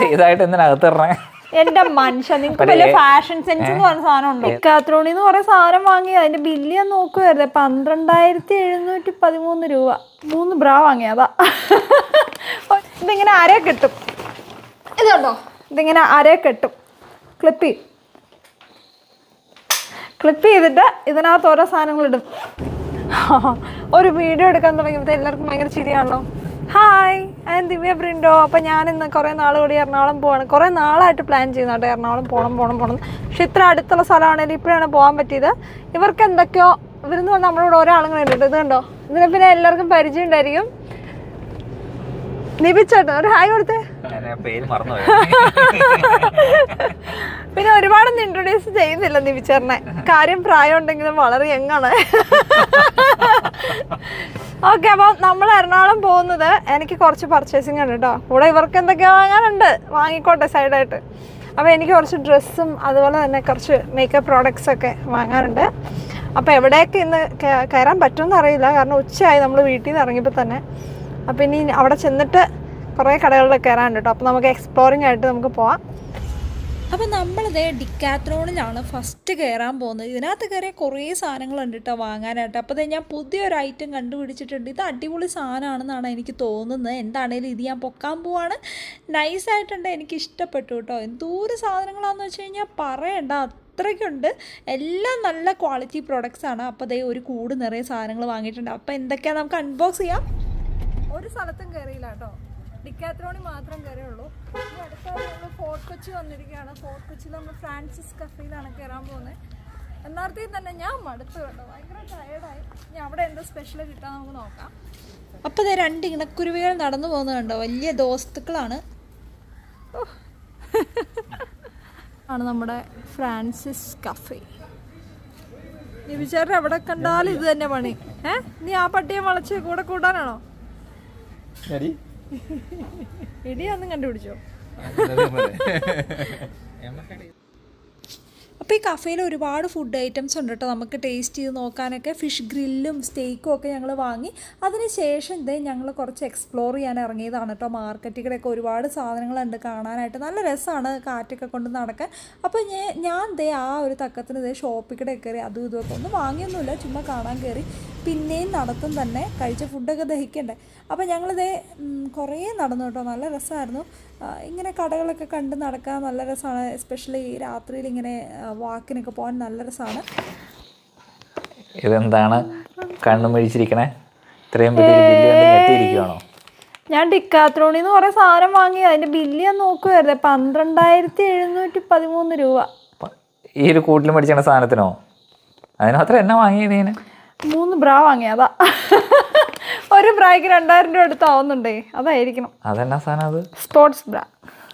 ഇത് ഇതായിട്ട് എന്തിനകത്ത് ഇടണേ എന്റെ മനുഷ്യ നിങ്ങൾക്ക് വലിയ ഫാഷൻ സെൻസ് എന്ന് പറഞ്ഞ സാധനം ഉണ്ടോ കാത്രോണി എന്ന് പറയുന്ന സാധനം വാങ്ങി അതിന്റെ ബില്ല് ഞാൻ നോക്കുവായിരുന്നേ പന്ത്രണ്ടായിരത്തി എഴുന്നൂറ്റി പതിമൂന്ന് രൂപ മൂന്ന് ബ്രാ വാങ്ങിയതാ ഇതിങ്ങനെ അര കിട്ടും ഇതുണ്ടോ ഇതിങ്ങനെ അര കെട്ടും ക്ലിപ്പ് ചെയ്യും ക്ലിപ്പ് ചെയ്തിട്ട് ഇതിനകത്ത് ഓരോ സാധനങ്ങൾ ഇടും ഒരു വീഡിയോ എടുക്കാൻ തുടങ്ങിയപ്പോൾ എല്ലാവർക്കും ഭയങ്കര ചിരിയാണല്ലോ ഹായ് ഞാൻ ദിവ്യ ബ്രിൻഡോ അപ്പം ഞാൻ ഇന്ന് കുറേ നാൾ കൂടി എറണാകുളം പോവാണ് കുറേ നാളായിട്ട് പ്ലാൻ ചെയ്യുന്നുണ്ട് എറണാകുളം പോകണം പോകണം പോകണം പക്ഷെ ഇത്ര അടുത്തുള്ള സ്ഥലമാണെങ്കിൽ ഇപ്പോഴാണ് പോകാൻ പറ്റിയത് ഇവർക്ക് എന്തൊക്കെയോ ഇവരെന്ന് പറഞ്ഞാൽ നമ്മളോട് ഓരോ ആളുകളുണ്ട് ഇത് കണ്ടോ ഇതിനെ പിന്നെ എല്ലാവർക്കും പരിചയം ഉണ്ടായിരിക്കും നിബിച്ചേട്ടോ ഒരു ഹായ് കൊടുത്തേ ഞാൻ പേര് മറന്നുപോയി പിന്നെ ഒരുപാടൊന്നും ഇൻട്രൊഡ്യൂസ് ചെയ്യുന്നില്ല നിവിച്ചേറിനെ കാര്യം പ്രായം ഉണ്ടെങ്കിലും വളരെ യങ്ങാണ് ഓക്കെ അപ്പം നമ്മൾ എറണാകുളം പോകുന്നത് എനിക്ക് കുറച്ച് പർച്ചേസിങ് ഉണ്ട് കേട്ടോ കൂടെ ഇവർക്ക് എന്തൊക്കെയോ വാങ്ങാനുണ്ട് വാങ്ങിക്കോട്ടെ സൈഡായിട്ട് അപ്പോൾ എനിക്ക് കുറച്ച് ഡ്രസ്സും അതുപോലെ തന്നെ കുറച്ച് മേക്കപ്പ് പ്രോഡക്റ്റ്സ് ഒക്കെ വാങ്ങാനുണ്ട് അപ്പോൾ എവിടെയൊക്കെ ഇന്ന് കേ- കയറാൻ പറ്റുമെന്ന് അറിയില്ല കാരണം ഉച്ചയായി നമ്മൾ വീട്ടിൽ നിന്ന് ഇറങ്ങിയപ്പോൾ തന്നെ അപ്പോൾ ഇനി അവിടെ ചെന്നിട്ട് കുറേ കടകളിൽ കയറാനുണ്ട് കേട്ടോ അപ്പോൾ നമുക്ക് എക്സ്പ്ലോറിംഗ് ആയിട്ട് നമുക്ക് പോവാം അപ്പം നമ്മളിതേ ഡിക്കാത്രോണിലാണ് ഫസ്റ്റ് കയറാൻ പോകുന്നത് ഇതിനകത്ത് കയറിയ കുറേ സാധനങ്ങളുണ്ട് കേട്ടോ വാങ്ങാനായിട്ട് അപ്പോൾ ദേ ഞാൻ പുതിയൊരു ഐറ്റം കണ്ടുപിടിച്ചിട്ടുണ്ട് ഇത് അടിപൊളി സാധനമാണെന്നാണ് എനിക്ക് തോന്നുന്നത് എന്താണേലും ഇത് ഞാൻ പൊക്കാൻ പോവാണ് നൈസായിട്ടുണ്ട് എനിക്ക് ഇഷ്ടപ്പെട്ടു കേട്ടോ എന്തോരം സാധനങ്ങളാണെന്ന് വെച്ച് കഴിഞ്ഞാൽ പറയണ്ട അത്രയ്ക്കുണ്ട് എല്ലാം നല്ല ക്വാളിറ്റി പ്രോഡക്റ്റ്സ് ആണ് അപ്പോൾ ദേ ഒരു കൂട് നിറയെ സാധനങ്ങൾ വാങ്ങിയിട്ടുണ്ട് അപ്പോൾ എന്തൊക്കെയാണ് നമുക്ക് അൺബോക്സ് ചെയ്യാം ഒരു സ്ഥലത്തും കയറിയില്ല കേട്ടോ ഡിക്കാത്രോണി മാത്രം കയറിയുള്ളൂ ഇനി അടുത്തായി നമ്മൾ ഫോർട്ട് കൊച്ചി വന്നിരിക്കുകയാണ് ഫോർട്ട് കൊച്ചിയിൽ നമ്മൾ ഫ്രാൻസിസ് കഫയിലാണ് കയറാൻ പോകുന്നത് എന്നാർത്തിൽ തന്നെ ഞാൻ മടുത്തു കേട്ടോ ഭയങ്കര ടയേർഡായി ഇനി അവിടെ എന്തോ സ്പെഷ്യൽ കിട്ടാൻ നമുക്ക് നോക്കാം അപ്പോൾ ദേ രണ്ട് ഇണക്കുരുവികൾ നടന്നു പോകുന്നത് കണ്ടോ വലിയ ദോസ്തുക്കളാണ് ആണ് നമ്മുടെ ഫ്രാൻസിസ് കഫേ നിബിചേട്ടൻ എവിടെ കണ്ടാലും ഇത് തന്നെ പണി ഏ നീ ആ പട്ടിയെ വളച്ച് കൂടെ കൂട്ടാനാണോ ഇടിയൊന്നും കണ്ടുപിടിച്ചോ അപ്പോൾ ഈ കഫേയിൽ ഒരുപാട് ഫുഡ് ഐറ്റംസ് ഉണ്ട് കേട്ടോ നമുക്ക് ടേസ്റ്റ് ചെയ്ത് നോക്കാനൊക്കെ ഫിഷ് ഗ്രില്ലും സ്റ്റേക്കും ഒക്കെ ഞങ്ങൾ വാങ്ങി അതിന് ശേഷം ഇതേ ഞങ്ങൾ കുറച്ച് എക്സ്പ്ലോർ ചെയ്യാൻ ഇറങ്ങിയതാണ് കേട്ടോ മാർക്കറ്റുകളൊക്കെ ഒരുപാട് സാധനങ്ങളുണ്ട് കാണാനായിട്ട് നല്ല രസമാണ് കാറ്റൊക്കെ കൊണ്ട് നടക്കാൻ അപ്പോൾ ഞാൻ ഞാൻ ദേ ആ ഒരു തക്കത്തിന് ഇതേ ഷോപ്പിൽ കൂടെ കയറി അതും ഇതുമൊക്കെ ഒന്നും വാങ്ങിയൊന്നുമില്ല ചുമ്മാ കാണാൻ കയറി പിന്നെയും നടത്തും തന്നെ കഴിച്ച ഫുഡൊക്കെ ദഹിക്കണ്ടേ അപ്പോൾ ഞങ്ങളിതേ ഉം, കുറേ നടന്നു കേട്ടോ നല്ല രസമായിരുന്നു ആ, ഇങ്ങനെ കടകളൊക്കെ കണ്ട് നടക്കാൻ നല്ല രസമാണ് എസ്പെഷ്യലി രാത്രിയിൽ ഇങ്ങനെ ആ, വാക്കിനൊക്കെ പോകാൻ നല്ല രസമാണ് ഇതെന്താണ് കണ്ണും മേടിച്ചിരിക്കണേ ഇത്രയും വലിയ ബില്ല് കണ്ട് ഞെട്ടിയിരിക്കുവാണോ ഞാൻ ഡിക്കാത്രോണി എന്ന് കുറേ സാധനം വാങ്ങി അതിന്റെ ബില്ല് ഞാൻ നോക്കുമായിരുന്നേ പന്ത്രണ്ടായിരത്തി എഴുന്നൂറ്റി പതിമൂന്ന് രൂപ പ- ഈ ഒരു കൂട്ടിൽ മേടിച്ച സാധനത്തിനോ അതിനത്ര എന്നാ വാങ്ങിയത് ഇതിന് മൂന്ന് ബ്രാ വാങ്ങിയതാ ഒരു ബ്രായ്ക്ക് രണ്ടായിരം രൂപ അടുത്താവുന്നുണ്ടേ അതായിരിക്കണം അതെന്നാ സാധനം അത് സ്പോർട്സ് ബ്രാ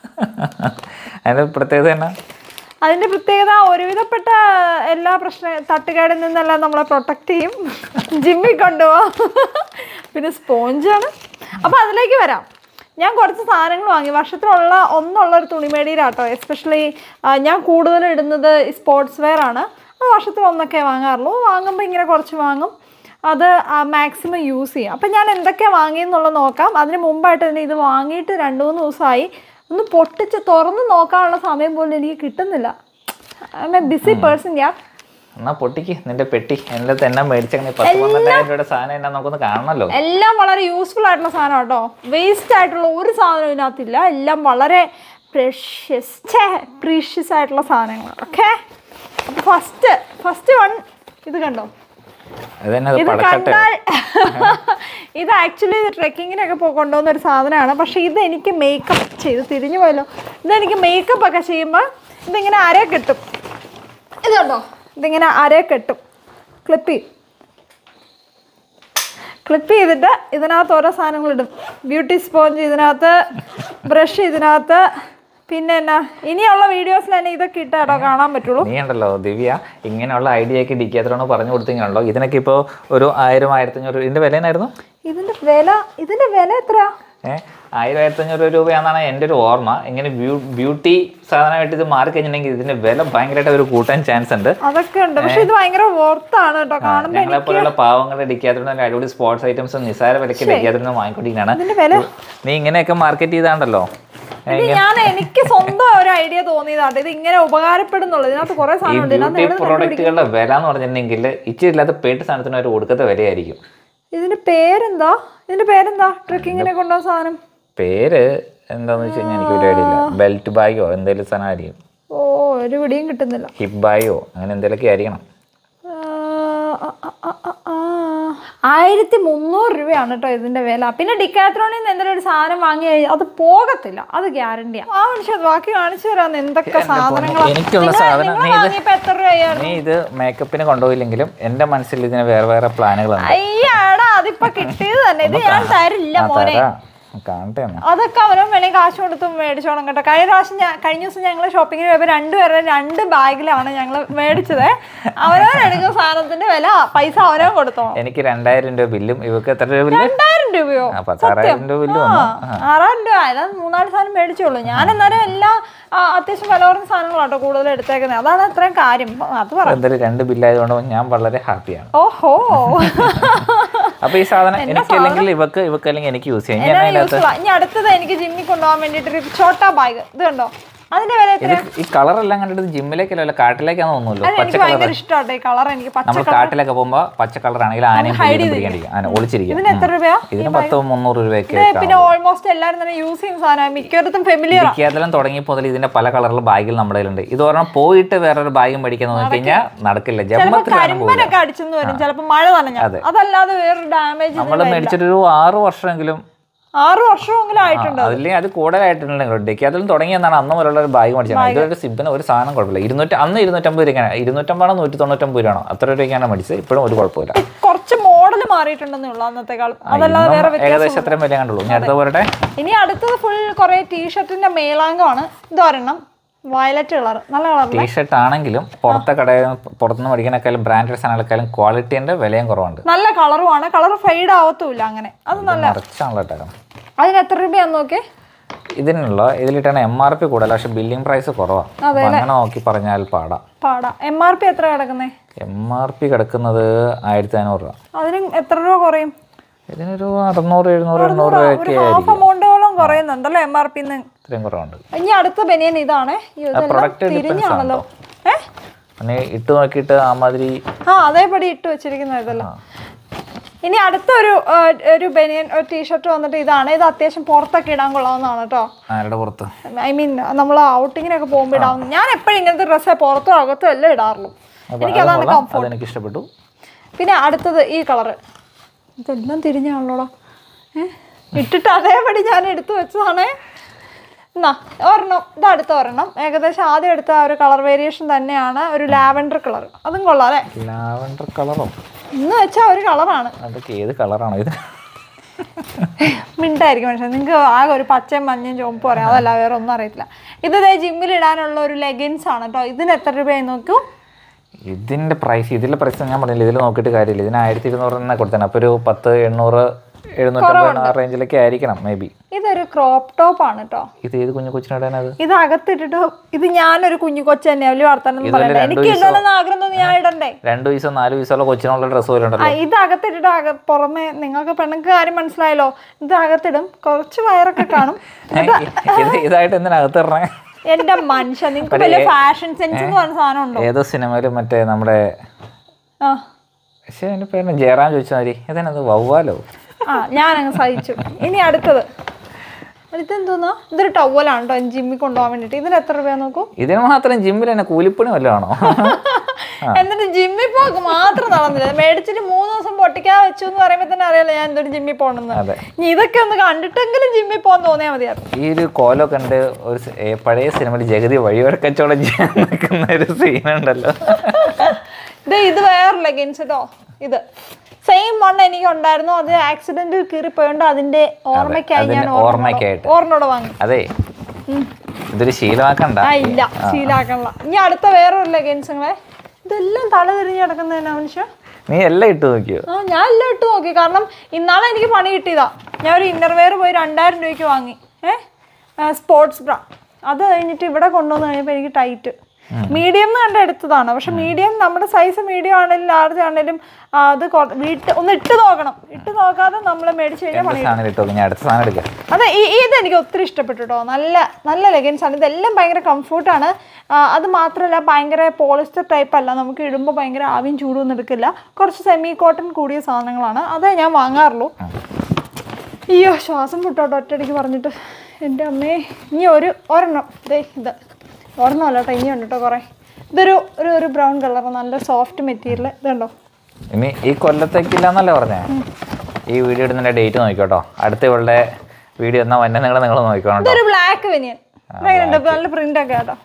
അതിൻ്റെ പ്രത്യേകത എന്നാ അതിന്റെ പ്രത്യേകത ഒരുവിധപ്പെട്ട എല്ലാ പ്രശ്ന തട്ടുകേടിൽ നിന്നെല്ലാം നമ്മളെ പ്രൊട്ടക്ട് ചെയ്യും ജിമ്മിൽ കൊണ്ടുപോകാം പിന്നെ സ്പോഞ്ചാണ് അപ്പോൾ അതിലേക്ക് വരാം ഞാൻ കുറച്ച് സാധനങ്ങൾ വാങ്ങി വർഷത്തിലുള്ള ഒന്നുള്ള ഒരു തുണിമേടിയിലാട്ടോ എസ്പെഷ്യലി ഞാൻ കൂടുതൽ ഇടുന്നത് സ്പോർട്സ് വെയർ ആണ് അത് വർഷത്തിൽ ഒന്നൊക്കെ വാങ്ങാറുള്ളൂ വാങ്ങുമ്പോൾ ഇങ്ങനെ കുറച്ച് വാങ്ങും അത് മാക്സിമം യൂസ് ചെയ്യും അപ്പം ഞാൻ എന്തൊക്കെയാണ് വാങ്ങിയെന്നുള്ളത് നോക്കാം അതിന് മുമ്പായിട്ട് തന്നെ ഇത് വാങ്ങിയിട്ട് രണ്ട് മൂന്ന് ദിവസമായി ഒന്ന് പൊട്ടിച്ച് തുറന്ന് നോക്കാനുള്ള സമയം പോലും എനിക്ക് കിട്ടുന്നില്ല I am a busy person ഞാൻ എന്നാ പൊട്ടിക്ക് നിന്റെ പെട്ടി എൻ്റെ അടുത്ത് എന്നാ മേടിച്ചങ്ങനെ പത്ത് പന്ത്രണ്ടായിരം രൂപയുടെ സാധനം എന്നാ നമുക്കൊന്ന് കാണണമല്ലോ എല്ലാം വളരെ യൂസ്ഫുൾ ആയിട്ടുള്ള സാധനം കേട്ടോ വേസ്റ്റ് ആയിട്ടുള്ള ഒരു സാധനവും ഇതിനകത്തില്ല എല്ലാം വളരെ പ്രഷ്യസ് ഛേ പ്രീഷ്യസ് ആയിട്ടുള്ള സാധനങ്ങൾ ഓക്കെ അപ്പോൾ ഫസ്റ്റ് ഫസ്റ്റ് വൺ ഇത് കണ്ടോ അതെന്നെ അത് ഇത് പടച്ചട്ടെ കണ്ടാൽ ഇത് ആക്ച്വലി ട്രെക്കിങ്ങിനൊക്കെ പോ കൊണ്ടുപോകുന്ന ഒരു സാധനമാണ് പക്ഷേ ഇത് എനിക്ക് മേക്കപ്പ് ചെയ്ത് തിരിഞ്ഞു പോയല്ലോ ഇതെനിക്ക് മേക്കപ്പ് ഒക്കെ ചെയ്യുമ്പോൾ ഇതിങ്ങനെ അര കെട്ടും ഇത് കണ്ടോ ഇതിങ്ങനെ അര കെട്ടും ക്ലിപ്പ് ചെയ്യും ക്ലിപ്പ് ചെയ്തിട്ട് ഇതിനകത്ത് ഓരോ സാധനങ്ങളിടും ബ്യൂട്ടി സ്പോഞ്ച് ഇതിനകത്ത് ബ്രഷ് ഇതിനകത്ത് പിന്നെ എന്നാ ഇനിയുള്ള വീഡിയോസിൽ തന്നെ ഇതൊക്കെ ഇട്ടാട്ടോ കാണാൻ പറ്റുള്ളൂ നീ ഉണ്ടല്ലോ ദിവ്യ ഇങ്ങനെയുള്ള ഐഡിയ ഒക്കെ ഡിക്കാത്രോണ് പറഞ്ഞു കൊടുത്തിങ്ങനല്ലോ ഇതിനൊക്കെ ഇപ്പോൾ ഒരു ആയിരം ആയിരത്തഞ്ഞൂറ് ഇതിന്റെ വില എന്നായിരുന്നു ഇതിന്റെ വില ഇതിന്റെ വില എത്രയാ ഏഹ് ആയിരം ആയിരത്തഞ്ഞൂറ് രൂപയാണെന്നാണ് എൻ്റെ ഒരു ഓർമ്മ ഇങ്ങനെ ബ്യൂ- ബ്യൂട്ടി സാധനമായിട്ട് ഇത് മാറി കഴിഞ്ഞിട്ടുണ്ടെങ്കിൽ ഇതിന്റെ വില ഭയങ്കരമായിട്ട് ഒരു കൂട്ടാൻ ചാൻസ് ഉണ്ട് അതൊക്കെ ഉണ്ട് പക്ഷെ ഇത് ഭയങ്കര വർത്താണ് കേട്ടോ കാണുമ്പോ ഞങ്ങളെ പോലെയുള്ള പാവങ്ങളുടെ ഡിക്കാത്രോൺ അടിപൊളി സ്പോർട്സ് ഐറ്റംസ് നിസ്സാര വിലയ്ക്ക് ഡിക്കാത്രോൺ വാങ്ങിക്കൊണ്ടിരിക്കുകയാണ് ഇതിന്റെ വില നീ ഇങ്ങനെയൊക്കെ മാർക്കറ്റ് ചെയ്താണ്ടല്ലോ ഇത് ഞാൻ എനിക്ക് സ്വന്തം ഒരു ഐഡിയ തോന്നിയതാട്ടോ ഇത് ഇങ്ങനെ ഉപകാരപ്പെടുന്നുള്ളൂ ഇതിനകത്ത് കുറെ ഈ സാധനം ഉണ്ട് ഇതിനകത്ത് ബ്യൂട്ടി എവിടെ നിന്ന് പ്രോഡക്റ്റുകളുടെ വില എന്ന് പറഞ്ഞിട്ടുണ്ടെങ്കിൽ ഇച്ചിരി ഇല്ലാത്ത പേട്ട് സാധനത്തിന് അവർ കൊടുക്കത്തെ വിലയായിരിക്കും ഇതിന്റെ പേരെന്താ ഇതിന്റെ പേരെന്താ ട്രക്കിങ്ങിനെ കൊണ്ടുപോകുന്ന സാധനം പേര് എന്താന്ന് വെച്ച് കഴിഞ്ഞാൽ എനിക്ക് ഒരു ഐഡിയ ഇല്ല ബെൽറ്റ് ബാഗോ എന്തെങ്കിലും സാധനമായിരിക്കും ഓ ഒരു പിടിയും കിട്ടുന്നില്ല ഹിപ്പ് ബാഗോ അങ്ങനെ എന്തെങ്കിലുമൊക്കെ ആയിരിക്കണം ആ, ആ, ആ, ആ, ആ. ആയിരത്തി മുന്നൂറ് രൂപയാണ് കേട്ടോ ഇതിന്റെ വില പിന്നെ ഡിക്കാത്രോണിൽ നിന്ന് എന്തെങ്കിലും ഒരു സാധനം വാങ്ങി കഴിഞ്ഞാൽ അത് പോകത്തില്ല അത് ഗ്യാരണ്ടിയാണ് ആ മനുഷ്യ ബാക്കി കാണിച്ചു തരാം എന്തൊക്കെ സാധനങ്ങളാണ് എനിക്കുള്ള സാധനം നീ ഇത് വാങ്ങിയപ്പോ എത്ര രൂപയാണ് നീ ഇത് മേക്കപ്പിന് കൊണ്ടുപോയില്ലെങ്കിലും എന്റെ മനസ്സിൽ ഇതിന് വേറെ വേറെ പ്ലാനുകളുണ്ട് അയ്യാടാ അതിപ്പോ കിട്ടിയത് തന്നെ ഇത് ഞാൻ തരില്ല ആ, മോനെ തരാം. കാണട്ടെ എന്നാ. അതൊക്കെ അവനും വേണമെങ്കിൽ കാശ് കൊടുത്ത് മേടിച്ചോണം കേട്ടോ കഴിഞ്ഞ പ്രാവശ്യം ഞാൻ കഴിഞ്ഞ ദിവസം ഞങ്ങൾ ഷോപ്പിങ്ങിന് പോയപ്പോൾ രണ്ടുപേരെ രണ്ട് ബാഗിലാണ് ഞങ്ങൾ മേടിച്ചത് അവനവൻ എടുക്കുന്ന സാധനത്തിന്റെ വില പൈസ അവനവൻ കൊടുത്തോണം എനിക്ക് രണ്ടായിരം രൂപ ബില്ലും ഇവക്ക് എത്ര രൂപ ബില്ല് രണ്ടായിരം രൂപയോ ആ പത്താറായിരം രൂപ ബില്ല് ആ, വന്നു ആറായിരം രൂപ അതായത് മൂന്നാല് സാധനം മേടിച്ചോളൂ ഞാൻ എന്നാലും എല്ലാ ആ, അത്യാവശ്യം വില കുറഞ്ഞ സാധനങ്ങളാട്ടോ കൂടുതൽ എടുത്തേക്കുന്നത് അതാണ് അത്രയും കാര്യം അത് പറ എന്തായാലും രണ്ട് ബില്ലായതുകൊണ്ട് ഞാൻ വളരെ ഹാപ്പിയാണ് ഓഹോ അപ്പൊ ഈ സാധനം എനിക്ക് അല്ലെങ്കിൽ ഇവക്ക് ഇവക്ക് അല്ലെങ്കിൽ എനിക്ക് യൂസ് ചെയ്യാം ഞാൻ എന്നാ അതിനകത്ത് യൂസ്ഫുൾ ഇനി അടുത്തത് എനിക്ക് ജിമ്മിൽ കൊണ്ടുപോകാൻ വേണ്ടിട്ട് ഒരു ചോട്ടാ ബാഗ് ഇത് കണ്ടോ അതിന്റെ വില എത്ര ഇത് ഈ കളർ എല്ലാം കണ്ടിട്ട് ജിമ്മിലേക്കല്ല അല്ല കാട്ടിലേക്കാന്ന് തോന്നുമല്ലോ അല്ല പച്ച എനിക്ക് ഭയങ്കര ഇഷ്ടമാട്ടോ ഈ കളർ എനിക്ക് പച്ച നമ്മൾ കാട്ടിലൊക്കെ പോകുമ്പോ പച്ച കളർ ആണെങ്കിൽ ആനയും പുലിയും പിടിക്കാണ്ടിരിക്കും ആന ഒളിച്ചിരിക്കും ഇതിന് എത്ര രൂപയാ ഇതിന് പത്ത് മുന്നൂറ് രൂപയൊക്കെ ഇത് പിന്നെ ഓൾമോസ്റ്റ് എല്ലാവരും തന്നെ യൂസ് ചെയ്യുന്ന സാധനം മിക്കവരത്തും ഫെമിലിയർ ഇരിക്കാതെല്ലാം തുടങ്ങിയപ്പോൾ മുതൽ ഇതിന്റെ പല കളറിലുള്ള ബാഗിൽ നമ്മുടെ കയ്യിലുണ്ട് ഇത് പറഞ്ഞാൽ പോയിട്ട് വേറൊരു ബാഗ് മേടിക്കാൻ നോക്കി കഴിഞ്ഞാൽ നടക്കില്ല ചിലപ്പോ ജമ്മത്തിലാണ് പോകുക കരിമ്പനൊക്കെ അടിച്ചെന്ന് വരും ചിലപ്പോ മഴ നനഞ്ഞ അതല്ലാതെ വേറൊരു ഡാമേജ് നമ്മൾ മേടിച്ചിട്ടൊരു ആറ് വർഷമെങ്കിലും ആറ് വർഷമെങ്കിലും ആയിട്ടുണ്ട് അതില്ലെങ്കിൽ അത് കൂടുതലായിട്ടുണ്ടെങ്കിൽ ഡെക്കാതിലും തുടങ്ങിയെന്നാണ് അന്ന് മുതലുള്ള ഒരു ബാഗ് മേടിച്ചത് ഇതൊരു സിബിന് ഒരു സാധനം കുഴപ്പമില്ല ഇരുന്നൂറ്റി അന്ന് ഇരുന്നൂറ്റമ്പത് രൂപയ്ക്കാണ് ഇരുന്നൂറ്റമ്പാണോ നൂറ്റി തൊണ്ണൂറ്റമ്പത് രൂപയാണോ അത്ര രൂപയ്ക്കാണ് മേടിച്ചത് ഇപ്പോഴും ഒരു കുഴപ്പമില്ല കുറച്ച് മോഡൽ മാറിയിട്ടുണ്ടെന്നേ ഉള്ളൂ അന്നത്തെക്കാളും അതല്ലാതെ വേറെ ഇന്നും ഏകദേശം അത്രയും വില കണ്ടുള്ളൂ ഞാൻ അടുത്ത പോരട്ടെ ഇനി അടുത്തത് ഫുൾ കുറെ ടീഷർട്ടിന്റെ മേലാങ്കമാണ് ഇത് ഒരെണ്ണം വയലറ്റ് കളർ നല്ല കളറിലെ ടീഷർട്ട് ആണെങ്കിലും പുറത്തെ കടയിൽ പുറത്തുനിന്ന് മേടിക്കണേക്കാളും ബ്രാൻഡഡ് സാധനങ്ങളെക്കാളും ക്വാളിറ്റീൻ്റെ വിലയും കുറവുണ്ട് നല്ല കളറുമാണ് കളർ ഫെയ്ഡ് ആവത്തുമില്ല അങ്ങനെ അത് നല്ല നിറച്ചാണല്ലോ ഇട്ടേക്കണം അതിന് എത്ര രൂപയാന്ന് നോക്കേ ഇതിനുള്ള ഇതിലിട്ടാണ് എം ആർ പി കൂടുതൽ പക്ഷെ ബില്ലിംഗ് പ്രൈസ് കുറവാണ് അപ്പൊ അങ്ങനെ നോക്കി പറഞ്ഞാൽ പാടാം പാടാ എം ആർ പി എത്ര കിടക്കുന്നേ എം ആർ പി കിടക്കുന്നത് ആയിരത്തി അഞ്ഞൂറ് രൂപ അതിന് എത്ര രൂപ കുറയും ഇതിനൊരു അറുന്നൂറ് എഴുന്നൂറ് എണ്ണൂറ് രൂപയൊക്കെ ഒരു ഹാഫ് എമൗണ്ടോളം കുറയുന്നുണ്ടല്ലോ എം ആർ പിന്ന് ഇത്രയും കുറവുണ്ട് ഇനി അടുത്ത ബനിയൻ ഇതാണ് അയ്യോ, ഇതെല്ലാം product depends തിരിഞ്ഞാണല്ലോ ഏ പിന്നെ ഇട്ട് നോക്കിയിട്ട് ആ മാതിരി ആ അതേപടി ഇട്ട് വെച്ചിരിക്കുന്ന ഇതെല്ലാം ഇനി അടുത്തൊരു ആ, ഒരു ബനിയൻ ഒരു ടീഷർട്ട് വന്നിട്ട് ഇതാണ് ഇത് അത്യാവശ്യം പുറത്തൊക്കെ ഇടാൻ കൊള്ളാവുന്നതാണ് കേട്ടോ ആരുടെ പുറത്ത് ഐ മീൻ നമ്മൾ ഔട്ടിങ്ങിനൊക്കെ പോകുമ്പോൾ ഇടാവുന്ന ഞാൻ എപ്പോഴും ഇങ്ങനത്തെ ഡ്രസ്സേ പുറത്തും അകത്തും എല്ലാം ഇടാറുള്ളൂ അപ്പൊ എനിക്ക് അത് അതാണ് കൊള്ളാം. കംഫോർട്ട് അതെനിക്ക് ഇഷ്ടപ്പെട്ടു പിന്നെ അടുത്തത് ഈ കളറ് ഇതെല്ലാം തിരിഞ്ഞാണല്ലോടാ ഏ ഇട്ടിട്ട് അതേപടി ഞാൻ എടുത്തു വെച്ചതാണേ എന്നാ ഒരെണ്ണം ഇത് അടുത്ത ഒരെണ്ണം ഏകദേശം ആദ്യം എടുത്ത ആ ഒരു കളർ വേരിയേഷൻ തന്നെയാണ് ഒരു ലാവൻഡർ കളർ അതും കൊള്ളാം അല്ലേ ലാവൻഡർ കളറോ എന്ന് വെച്ചാൽ ഒരു കളറാണ് അതൊക്കെ ഏത് കളറാണോ ഇത് മിണ്ടായിരിക്കും പക്ഷേ നിങ്ങൾക്ക് ആകെ ഒരു പച്ചയും മഞ്ഞയും ചുവപ്പും അറിയാം അതല്ല വേറെ ഒന്നും അറിയത്തില്ല ഇത് ദേ ജിമ്മിൽ ഇടാനുള്ള ഒരു ലെഗിൻസ് ആണ് കേട്ടോ ഇതിന് എത്ര രൂപയായി നോക്കൂ ഇതിന്റെ പ്രൈസ് ഇതിലെ പ്രൈസ് ഞാൻ പറഞ്ഞില്ല ഇതിൽ നോക്കിയിട്ട് കാര്യമില്ല ഇതിന് ആയിരത്തി ഇരുന്നൂറ് തന്നെ കൊടുത്തേ അപ്പോൾ ഒരു പത്ത് എണ്ണൂറ് എഴുന്നൂറ്റമ്പത് ആ റേഞ്ചിലൊക്കെ ആയിരിക്കണം മേ ബി ഇതൊരു ക്രോപ്പ് ടോപ്പ് ആണ് കേട്ടോ ഇത് ഏത് കുഞ്ഞു കൊച്ചിനിടാനത് ഇത് അകത്തിട്ടിട്ട് ഇത് ഞാനൊരു കുഞ്ഞു കൊച്ചു തന്നെ വലിയ വർത്തമാനം ഇതുപോലെ പറയണ്ട രണ്ട് എനിക്ക് ഇടണമെന്ന് ആഗ്രഹം തോന്നി ഞാൻ ഇടണ്ടേ രണ്ട് വയസ്സോ നാല് വയസ്സുള്ള കൊച്ചിനുള്ള ഡ്രസ്സ് പോലെ ആ, ഉണ്ടല്ലോ ഇത് അകത്തിട്ടിട്ട് അക പുറമെ നിങ്ങൾക്ക് പെണ്ണുങ്ങൾക്ക് കാര്യം മനസ്സിലായല്ലോ ഇത് അകത്തിടും കുറച്ച് വയറൊക്കെ കാണും ഇത് ഇതായിട്ട് എന്തിനകത്ത് ഇടണേ എന്റെ മനുഷ്യ നിങ്ങൾക്ക് വലിയ ഫാഷൻ സെൻസ് എന്ന് പറഞ്ഞ സാധനം ഉണ്ടോ ഏതോ സിനിമയിലും മറ്റേ നമ്മുടെ ആ പക്ഷേ എൻ്റെ പേര് ജയറാം ചോദിച്ചാൽ മതി ഇതെന്നത് വവ്വാലോ ആ ഞാനങ്ങ് സഹിച്ചു ഇനി അടുത്തത് ഇതെന്തോന്നാ ഇതൊരു ടവലാണ് കേട്ടോ ജിമ്മിൽ കൊണ്ടുപോകാൻ വേണ്ടിട്ട് ഇതിന് എത്ര രൂപ നോക്കൂ ഇതിന് മാത്രം ജിമ്മിൽ തന്നെ കൂലിപ്പണി വല്ലതാണോ എന്നിട്ട് ജിമ്മിൽ പോക്ക് മാത്രം നടന്നില്ല മേടിച്ചിട്ട് മൂന്ന് ദിവസം പൊട്ടിക്കാതെ വെച്ചു എന്ന് പറയുമ്പോൾ തന്നെ അറിയാലോ ഞാൻ എന്തൊരു ജിമ്മിൽ പോകണമെന്ന് അതെ ഇനി ഇതൊക്കെ ഒന്ന് കണ്ടിട്ടെങ്കിലും ജിമ്മിൽ പോകാൻ തോന്നിയാൽ മതിയായിരുന്നു ഈ ഒരു കോലോ കണ്ട് ഒരു സി- ഏ, പഴയ സിനിമയിൽ ജഗതി വഴിയോര കച്ചവടം ചെയ്യാൻ നിൽക്കുന്ന ഒരു സീനുണ്ടല്ലോ ഇത് ഇത് വേറെ ലെഗിൻസ് കേട്ടോ ഇത് സെയിം വൺ എനിക്ക് ഉണ്ടായിരുന്നു അത് ആക്സിഡന്റിൽ കീറി പോയോണ്ട് അതിന്റെ ഓർമ്മയ്ക്കായി ഞാൻ അതിന്റെ ഓർമ്മയ്ക്കായിട്ട്. ഓർമ്മയോടെ വാങ്ങി അതെ ഇതൊരു ശീലമാക്കണ്ട ആ ഇല്ല ശീലാക്കണില്ല ഇനി അടുത്ത വേറൊരു ലെഗിൻസുകളെ ഇതെല്ലാം തല തിരിഞ്ഞ് കിടക്കുന്നതിനാ മനുഷ്യ നീ എല്ലാം ഇട്ട് നോക്കിയോ ആ ഞാൻ എല്ലാം ഇട്ട് നോക്കി കാരണം ഇന്നാളെ എനിക്ക് പണി കിട്ടിയതാ ഞാൻ ഒരു ഇന്നർവെയർ പോയി രണ്ടായിരം രൂപയ്ക്ക് വാങ്ങി ഏ സ്പോർട്സ് ബ്രാ അത് കഴിഞ്ഞിട്ട് ഇവിടെ കൊണ്ടുവന്ന് കഴിഞ്ഞപ്പോൾ എനിക്ക് ടൈറ്റ് മീഡിയം എന്ന് കണ്ട് എടുത്തതാണ് പക്ഷെ മീഡിയം നമ്മുടെ സൈസ് മീഡിയം ആണെങ്കിലും ലാർജ് ആണെങ്കിലും ആ, അത് കൊ- വീട്ട് ഒന്ന് ഇട്ട് നോക്കണം ഇട്ട് നോക്കാതെ നമ്മൾ മേടിച്ച് കഴിഞ്ഞാൽ എന്ത് സാധനം ഇട്ടോ ഞാൻ അടുത്ത സാധനം എടുക്കാം അതെ ഈ ഇത് എനിക്ക് ഒത്തിരി ഇഷ്ടപ്പെട്ടു കേട്ടോ നല്ല നല്ല ലെഗൻസ് ആണ് ഇതെല്ലാം ഭയങ്കര കംഫർട്ടാണ് അത് മാത്രമല്ല ഭയങ്കര പോളിസ്റ്റർ ടൈപ്പ് അല്ല നമുക്ക് ഇടുമ്പോൾ ഭയങ്കര ആവിയും ചൂടും ഒന്നും എടുക്കില്ല കുറച്ച് സെമി കോട്ടൺ കൂടിയ സാധനങ്ങളാണ് അതേ ഞാൻ വാങ്ങാറുള്ളൂ അയ്യോ ശ്വാസം മുട്ടോട്ടോ ഒറ്റയടിക്ക് പറഞ്ഞിട്ട് എൻ്റെ അമ്മേ ഇനി ഒരു ഒരെണ്ണം ദേ ഇത് ഒരെണ്ണം അല്ല കേട്ടോ ഇനി ഉണ്ട് കേട്ടോ കുറേ ഇതൊരു ഒരു ഒരു ബ്രൗൺ കളർ നല്ല സോഫ്റ്റ് മെറ്റീരിയൽ ഇതുണ്ടോ ഇനി ഈ കൊല്ലത്തേക്കില്ലാന്നല്ലേ പറഞ്ഞേ ഈ വീഡിയോ ഇടുന്നതിന്റെ ഡേറ്റ് നോക്കിക്കോട്ടോ അടുത്ത ഇവളുടെ വീഡിയോ എന്നാ വന്നെ നിങ്ങൾ നിങ്ങൾ നോക്കിക്കോണം കേട്ടോ ഇതൊരു ബ്ലാക്ക് വെനിയൻ ഇതെങ്ങനെയുണ്ട് ഇപ്പൊ നല്ല പ്രിന്റ് ഒക്കെ കേട്ടോ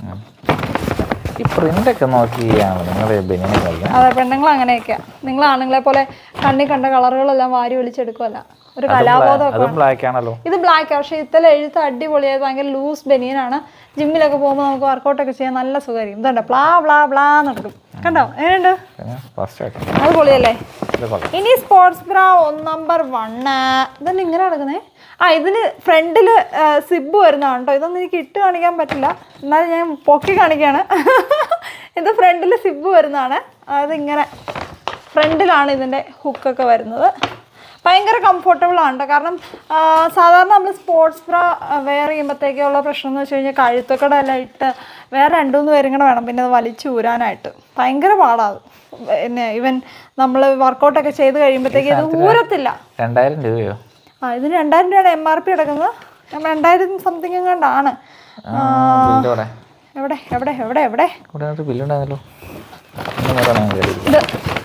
ഈ പ്രിന്റ് ഒക്കെ നോക്കിയാണ് നിങ്ങൾ ബനിയനെ കളിക്കണം അതെ പെണ്ണുങ്ങൾ അങ്ങനെയൊക്കെയാ നിങ്ങൾ ആണുങ്ങളെ പോലെ കണ്ണി കണ്ട കളറുകളെല്ലാം വാരി വലിച്ചെടുക്കുമല്ല ഒരു കലാബോധമൊക്കെ അതും ബ്ലാക്ക് ആണല്ലോ ഇത് ബ്ലാക്ക് പക്ഷേ ഇത്തല എഴുത്ത് അടിപൊളിയായത് ഭയങ്കര ലൂസ് ബനിയനാണ് ജിമ്മിലൊക്കെ പോകുമ്പോൾ നമുക്ക് വർക്കൗട്ടൊക്കെ ചെയ്യാൻ നല്ല സുഖമായിരിക്കും ഇതുണ്ട് പ്ലാ പ്ലാ പ്ലാ നടക്കും കണ്ടോ എങ്ങനെയുണ്ട് പിന്നെ ഫസ്റ്റ് ആയിട്ട് അത് പൊളിയല്ലേ ഇത് കൊള്ളാം ഇനി സ്പോർട്സ് ബ്രാ ഒന്ന് നമ്പർ വണ്ണ് ഇതന്നെ ഇങ്ങനെ നടക്കുന്നേ ആ ഇതിന് ഫ്രണ്ടിൽ സിബ് വരുന്നതാണ് കേട്ടോ ഇതൊന്നും എനിക്ക് ഇട്ട് കാണിക്കാൻ പറ്റില്ല എന്നാലും ഞാൻ പൊക്കി കാണിക്കുകയാണ് ഇത് ഫ്രണ്ടിൽ സിബ് വരുന്നതാണ് അതായത് ഇങ്ങനെ ഫ്രണ്ടിലാണ് ഇതിൻ്റെ ഹുക്കൊക്കെ വരുന്നത് ഭയങ്കര കംഫർട്ടബിൾ ആണ് കേട്ടോ കാരണം ആ, സാധാരണ നമ്മൾ സ്പോർട്സ് ബ്രാ വെയർ ചെയ്യുമ്പോഴത്തേക്കുള്ള പ്രശ്നം എന്ന് വെച്ച് കഴിഞ്ഞാൽ കഴുത്തൊക്കെ എല്ലാം ഇട്ട് വേറെ രണ്ടു മൂന്ന് പേരും കൂടെ വേണം പിന്നെ അത് വലിച്ചു ഊരാനായിട്ട് ഭയങ്കര പാടാത് പിന്നെ ഇവൻ നമ്മൾ വർക്കൗട്ടൊക്കെ ചെയ്ത് കഴിയുമ്പോഴത്തേക്ക് ഇത് ഊരത്തില്ല രണ്ടായിരം രൂപയോ ആ ഇതിന് രണ്ടായിരം രൂപയാണ് എം ആർ പി കിടക്കുന്നത് നമ്മൾ രണ്ടായിരം സംതിങ് എങ്ങാണ്ടാണ് ബില്ല് ഇവിടെ എവിടെ എവിടെ എവിടെ എവിടെ ഇവിടെ ഒരു ബില്ലുണ്ടായിരുന്നല്ലോ ഒന്ന് നോക്കണം ഞാൻ കയറി. ഇത്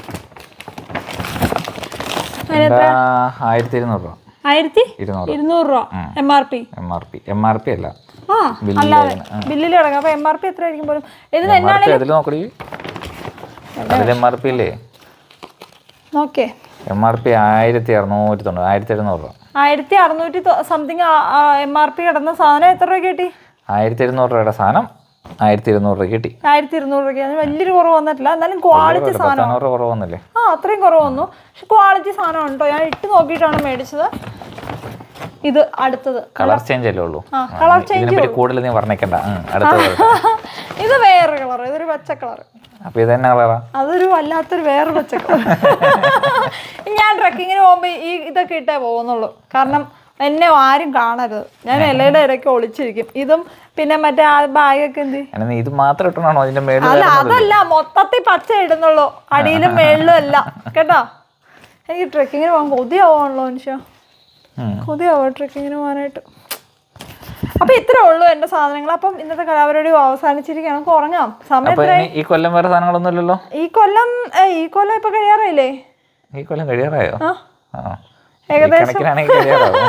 എന്താ ആയിരത്തി ഇരുന്നൂറ് രൂപ ആയിരത്തി ഇരുന്നൂറ് ഇരുന്നൂറ് രൂപ M R P M R P M R P അല്ല ആ ബില്ലിൽ അല്ലാതെ ബില്ലിൽ കിടക്കാം അപ്പൊ എം ആർ പി എത്ര ആയിരിക്കും പോലും ഇതിന് എം ആർ പി അതിൽ നോക്കടി അതിൽ എം ആർ പി ഇല്ലേ നോക്കേ എം ആർ പി ആയിരത്തി അറുന്നൂറ്റി തൊണ്ണൂറ് ആയിരത്തി എഴുന്നൂറ് രൂപ ആയിരത്തി അറുന്നൂറ്റി സംതിങ് എം ആർ പി കിടന്ന സാധനം എത്ര രൂപ കിട്ടി ആയിരത്തി ഇരുന്നൂറ് രൂപയുടെ സാധനം ആയിരത്തി ഇരുന്നൂറ് രൂപ കിട്ടി ആയിരത്തി ഇരുന്നൂറ് രൂപ അതിന് വലിയൊരു കുറവ് വന്നിട്ടില്ല എന്നാലും ക്വാളിറ്റി സാധനം പത്താനൂറ് രൂപ കുറവ് വന്നില്ലേ ആ അത്രയും കുറവ് വന്നു പക്ഷെ ക്വാളിറ്റി സാധനം ഉണ്ടോ ഞാൻ ഇട്ട് നോക്കിയിട്ടാണ് മേടിച്ചത് ഇത് അടുത്തത് കളർ ചേഞ്ച് അല്ലേ ഉള്ളൂ ആ കളർ ചേഞ്ച് ഇതിനെപ്പറ്റി കൂടുതൽ നീ പറഞ്ഞേക്കണ്ട ഉം, അടുത്തത് പറയട്ടെ. ഇത് വേറെ കളർ ഇതൊരു പച്ച കളർ അപ്പൊ ഇത് തന്നെ കളറാ അതൊരു വല്ലാത്തൊരു വേറെ പച്ച കളർ ഞാൻ ട്രക്കിങ്ങിന് പോകുമ്പോൾ ഈ ഇതൊക്കെ ഇട്ടേ പോകുന്നുള്ളൂ കാരണം എന്നെ ആരും കാണരുത് ഞാൻ എല്ലാവരുടെ ഇടയ്ക്ക് ഒളിച്ചിരിക്കും ഇതും പിന്നെ മറ്റേ ആ ബാഗൊക്കെ എന്ത് ചെയ്യും? അങ്ങനെ നീ ഇത് മാത്രം ഇട്ടാണോ അതിന്റെ മേളിൽ അല്ല അതല്ല മൊത്തത്തിൽ പച്ച ഇടുന്നുള്ളൂ അടിയിലും മേളിലും അല്ല കേട്ടോ എനിക്ക് ട്രക്കിങ്ങിന് പോകാൻ കൊതിയാവാണല്ലോ മനുഷ്യ കൊതിയാവോ ട്രക്കിങ്ങിന് പോകാനായിട്ട് അപ്പൊ ഇത്രേ ഉള്ളൂ എന്റെ സാധനങ്ങൾ അപ്പം ഇന്നത്തെ കലാപരിപാടി അവസാനിച്ചിരിക്കുകയാണ് നമുക്ക് ഉറങ്ങാം സമയം അപ്പൊ ഇനി ഈ കൊല്ലം വേറെ സാധനങ്ങളൊന്നും ഇല്ലല്ലോ ഈ കൊല്ലം ഏ, ഈ കൊല്ലം ഇപ്പൊ കഴിയാറായില്ലേ ഈ കൊല്ലം കഴിയാറായോ ആ ആ ഈ കണക്കിനാണെങ്കിൽ കഴിയാറാവും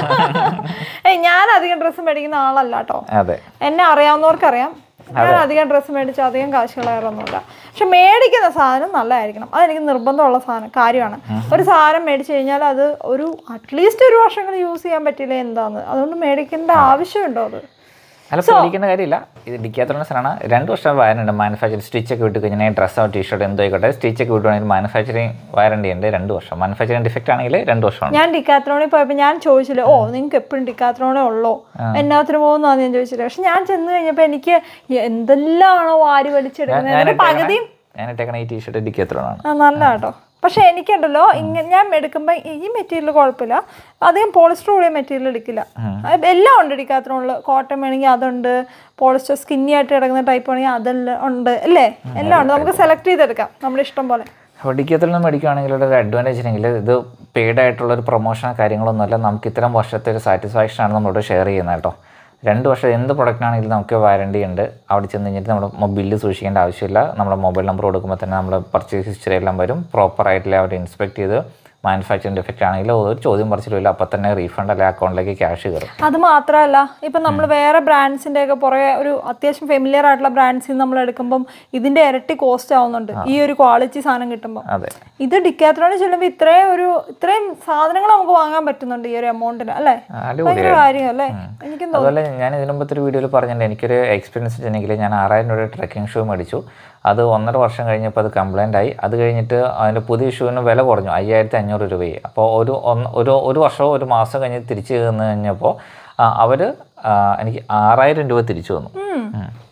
ഏയ് ഞാൻ അധികം ഡ്രസ്സ് മേടിക്കുന്ന ആളല്ല കേട്ടോ അതെ എന്നെ അറിയാവുന്നവർക്കറിയാം ഞാൻ അധികം ഡ്രസ്സ് മേടിച്ച് അധികം കാശ് കളയാറൊന്നുമില്ല പക്ഷെ മേടിക്കുന്ന സാധനം നല്ലതായിരിക്കണം അതെനിക്ക് നിർബന്ധമുള്ള സാധനം കാര്യമാണ് ഒരു സാധനം മേടിച്ചു കഴിഞ്ഞാൽ അത് ഒരു അറ്റ്ലീസ്റ്റ് ഒരു വർഷങ്ങൾ യൂസ് ചെയ്യാൻ പറ്റില്ല എന്താന്ന് അതുകൊണ്ട് മേടിക്കേണ്ട ആവശ്യമുണ്ടോ അത് അല്ല പേടിക്കേണ്ട കാര്യമില്ല ഇത് ഡിക്കാത്തോളം സാധനമാണ് രണ്ട് വർഷം വാറണ്ടി മാനുഫാക്ചറിങ് സ്റ്റിച്ച് ഒക്കെ വിട്ട് കഴിഞ്ഞാൽ ഡ്രസ്സോ ടീഷർട്ട് എന്തോ ആയിക്കോട്ടെ സ്റ്റിച്ച് ഒക്കെ വിട്ടുവാണെങ്കിൽ മാനുഫാക്ചറിങ് വാറണ്ടി ഉണ്ട് രണ്ട് വർഷം മാനുഫാക്ചറിങ് ഡിഫക്റ്റ് ആണെങ്കിൽ രണ്ട് വർഷമാണ് ഞാൻ ഡിക്കാത്രോണിൽ പോയപ്പോൾ ഞാൻ ചോദിച്ചില്ല ഓ നിങ്ങൾക്ക് എപ്പോഴും ഡിക്കാത്രോണേ ഉള്ളോ എന്നാത്തിന് പോകുന്നതാന്ന് ഞാൻ ചോദിച്ചില്ല പക്ഷെ ഞാൻ ചെന്ന് കഴിഞ്ഞപ്പോൾ എനിക്ക് എന്തെല്ലാമാണോ വാരി വലിച്ചെടുക്കുന്നത് ഞാൻ അതിന്റെ പകുതിയും ഞാൻ ഇട്ടേക്കണ ഈ ടീഷർട്ട് ഡിക്കാത്തോളാണ് ആ നല്ല കേട്ടോ പക്ഷെ എനിക്കുണ്ടല്ലോ ഇങ്ങനെ ഞാൻ എടുക്കുമ്പോൾ ഈ മെറ്റീരിയൽ കുഴപ്പമില്ല അധികം പോളിസ്റ്റർ കൂടിയ മെറ്റീരിയൽ എടുക്കില്ല അത് എല്ലാം ഉണ്ട് എടുക്കാത്തതുള്ള കോട്ടൺ വേണമെങ്കിൽ അതുണ്ട് പോളിസ്റ്റർ സ്കിന്നി ആയിട്ട് കിടക്കുന്ന ടൈപ്പ് വേണമെങ്കിൽ അതെല്ലാം ഉണ്ട് അല്ലേ എല്ലാം ഉണ്ട് നമുക്ക് സെലക്ട് ചെയ്തെടുക്കാം നമ്മുടെ ഇഷ്ടം പോലെ അപ്പോൾ ഡിക്കത്തിൽ നിന്ന് മേടിക്കുകയാണെങ്കിൽ ഒരു അഡ്വാൻറ്റേജ് ഉണ്ടെങ്കിൽ ഇത് പെയ്ഡ് ആയിട്ടുള്ള ഒരു പ്രൊമോഷനോ കാര്യങ്ങളൊന്നുമല്ല നമുക്ക് ഇത്തരം വർഷത്തെ ഒരു സാറ്റിസ്ഫാക്ഷൻ ആണ് നമ്മളോട് ഷെയർ ചെയ്യുന്നത് കേട്ടോ രണ്ട് വർഷം എന്ത് പ്രൊഡക്റ്റാണെങ്കിലും നമുക്ക് വാറണ്ടി ഉണ്ട് അവിടെ ചെന്ന് കഴിഞ്ഞിട്ട് നമ്മൾ ബില്ല് സൂക്ഷിക്കേണ്ട ആവശ്യമില്ല നമ്മുടെ മൊബൈൽ നമ്പർ കൊടുക്കുമ്പോൾ തന്നെ നമ്മൾ പർച്ചേസ് ഹിസ്റ്ററി എല്ലാം വരും പ്രോപ്പറായിട്ടില്ല അവർ ഇൻസ്പെക്ട് ചെയ്ത് മാനുഫാക്ചറിങ് ഡിഫക്റ്റ് ആണെങ്കിൽ ഒരു ചോദ്യം പറിച്ചിട്ടില്ല അപ്പോൾ തന്നെ റീഫണ്ട് അല്ലെങ്കിൽ അക്കൗണ്ടിലേക്ക് ക്യാഷ് കയറും അത് മാത്രമല്ല ഇപ്പം നമ്മൾ വേറെ ബ്രാൻഡ്സിൻ്റെ ഒക്കെ പുറകെ ഒരു അത്യാവശ്യം ഫെമിലിയർ ആയിട്ടുള്ള ബ്രാൻഡ്സിൽ നമ്മൾ എടുക്കുമ്പം ഇതിൻ്റെ ഇരട്ടി കോസ്റ്റ് ആവുന്നുണ്ട് ഈ ഒരു ക്വാളിറ്റി സാധനം കിട്ടുമ്പോൾ അതെ ഇത് ഡിക്കാത്രോണിൽ ചെല്ലുമ്പോൾ ഇത്രയും ഒരു ഇത്രയും സാധനങ്ങൾ നമുക്ക് വാങ്ങാൻ പറ്റുന്നുണ്ട് ഈ ഒരു എമൗണ്ടിന് അല്ലേ അടിപൊളി ഭയങ്കര കാര്യം അല്ലേ എനിക്കും തോന്നുന്നു അതുപോലെ ഞാൻ ഇതിനു മുമ്പത്തെ ഒരു വീഡിയോയിൽ പറഞ്ഞിട്ടുണ്ട് എനിക്കൊരു എക്സ്പീരിയൻസ് വെച്ചിട്ടുണ്ടെങ്കിൽ ഞാൻ ആറായിരം രൂപയുടെ ട്രക്കിംഗ് ഷൂ മേടിച്ചു അത് ഒന്നര വർഷം കഴിഞ്ഞപ്പോൾ അത് കംപ്ലൈൻ്റ് ആയി അത് കഴിഞ്ഞിട്ട് അതിൻ്റെ പുതിയ ഷൂവിന് വില കുറഞ്ഞു അയ്യായിരത്തി അഞ്ഞൂറ് രൂപയായി അപ്പോൾ ഒരു ഒന്ന് ഒരു ഒരു വർഷമോ ഒരു മാസം കഴിഞ്ഞ് തിരിച്ച് തന്നു കഴിഞ്ഞപ്പോൾ അവർ എനിക്ക് ആറായിരം രൂപ തിരിച്ചു തന്നു ഉം.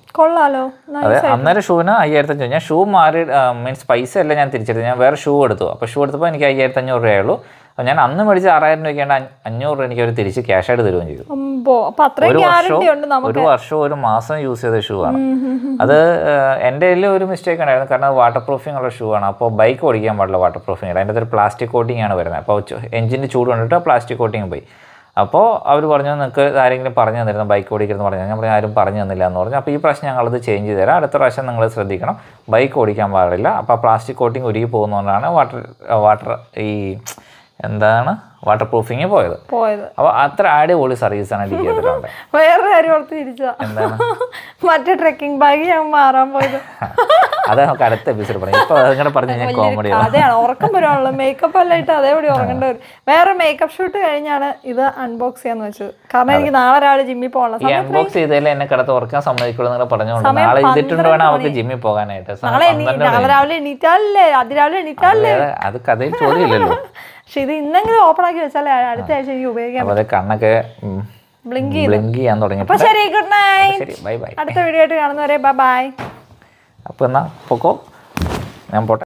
കൊള്ളാലോ അതെ അന്നേരം ഷൂവിന് അയ്യായിരത്തി അഞ്ഞൂറ് ഞാൻ ഷൂ മാറി മീൻസ് പൈസ അല്ല ഞാൻ തിരിച്ചെടുത്തു ഞാൻ വേറെ ഷൂ എടുത്തു അപ്പോൾ ഷൂ എടുത്തപ്പോൾ എനിക്ക് അയ്യായിരത്തി അഞ്ഞൂറ് രൂപയുള്ളൂ അപ്പോൾ ഞാൻ അന്ന് മേടിച്ച ആറായിരം രൂപയ്ക്കാണ് അഞ്ഞ- അഞ്ഞൂറ് രൂപ എനിക്ക് അവർ തിരിച്ച് ക്യാഷ് ആയിട്ട് തരുകയും ചെയ്തു അമ്പോ അപ്പൊ അത്രയും ഒരു ഗ്യാരണ്ടി വർഷവും ഉണ്ട് നമുക്ക് ഒരു വർഷവും ഒരു മാസം യൂസ് ചെയ്ത ഷൂ ആണ് അത് ഏഹ്, എൻ്റെ കയ്യിൽ ഒരു മിസ്റ്റേക്ക് ഉണ്ടായിരുന്നു കാരണം വാട്ടർ പ്രൂഫിംഗ് ഉള്ള ഷൂ ആണ് അപ്പോൾ ബൈക്ക് ഓടിക്കാൻ പാടില്ല വാട്ടർ പ്രൂഫിംഗ് അതിൻ്റെ അകത്ത് ഒരു പ്ലാസ്റ്റിക് കോട്ടിംഗ് ആണ് വരുന്നത് അപ്പോൾ എഞ്ചിൻ്റെ ചൂട് കൊണ്ടിട്ട് പ്ലാസ്റ്റിക് കോട്ടിങ് പോയി അപ്പോൾ അവർ പറഞ്ഞു നിങ്ങൾക്ക് ആരെങ്കിലും പറഞ്ഞു തന്നിരുന്നു ബൈക്ക് ഓടിക്കരുതെന്ന് പറഞ്ഞു ഞാൻ പറഞ്ഞു ആരും പറഞ്ഞു തന്നില്ല എന്ന് പറഞ്ഞു അപ്പോൾ ഈ പ്രാവശ്യം ഞങ്ങളത് ചേഞ്ച് ചെയ്ത് തരാം അടുത്ത പ്രാവശ്യം നിങ്ങൾ ശ്രദ്ധിക്കണം ബൈക്ക് ഓടിക്കാൻ പാടില്ല അപ്പോൾ പ്ലാസ്റ്റിക് കോട്ടിങ് ഉരുകി പോകുന്നതുകൊണ്ടാണ് വാട്ടർ വാട്ടർ ഈ എന്താണ് വാട്ടർ പ്രൂഫിങ് പോയത് പോയത് അപ്പോൾ അത്ര അടിപൊളി സർവീസാണ് ഡി ചെയ്തിട്ടുണ്ട് വേറൊരു കാര്യം ഓർത്ത് തിരിച്ചാ മറ്റേ ട്രെക്കിംഗ് ബാഗ് ഞാൻ മാറാൻ പോയത് അത് നമുക്ക് അടുത്ത എപ്പിസോഡ് പറയാം ഇപ്പോൾ അതിങ്ങനെ പറഞ്ഞു കഴിഞ്ഞാൽ കോമഡി അതെയാണ് ഉറക്കം വരുവാണല്ലോ മേക്കപ്പ് എല്ലാം ഇട്ട് അതേപടി ഉറങ്ങേണ്ടി വരും വേറെ മേക്കപ്പ് ഷൂട്ട് കഴിഞ്ഞാണ് ഇത് അൺബോക്സ് ചെയ്യാന്ന് വെച്ചത് കാരണം എനിക്ക് നാളെ രാവിലെ ജിമ്മിൽ പോകണം ഈ അൺബോക്സ് ചെയ്തതിൽ എന്നെ കിടത്ത് ഉറക്കാൻ സമ്മതിക്കുള്ളൂ നിങ്ങൾ പറഞ്ഞുകൊണ്ട് നാളെ ഇതിട്ടുണ്ട് വേണം അവർക്ക് ജിമ്മിൽ പോകാനായിട്ട് സമയം നാളെ എണീ- പന്ത്രണ്ട് നാളെ രാവിലെ എണീറ്റാലേ അതിരാവിലെ എണീറ്റാലേ വേറെ അത് കഥയിൽ ചോദ്യമില്ലല്ലോ പക്ഷെ ഇത് ഇന്നെങ്കിലും ഓപ്പൺ ആക്കി വെച്ചാലേ അടുത്ത ആഴ്ച എനിക്ക് ഉപയോഗിക്കാം അപ്പോൾ അത് കണ്ണൊക്കെ ബ്ലിങ്ക് ബ്ലിങ്ക് ചെയ്യാൻ അപ്പൊ തുടങ്ങിയപ്പോൾ ശരി ഗുഡ് നൈറ്റ് ശരി ബൈ ബൈ അടുത്ത വീഡിയോ ആയിട്ട് കാണുന്നവരെ ബൈ ബൈ അപ്പോൾ എന്നാൽ പൊക്കോ ഞാൻ പോട്ടെ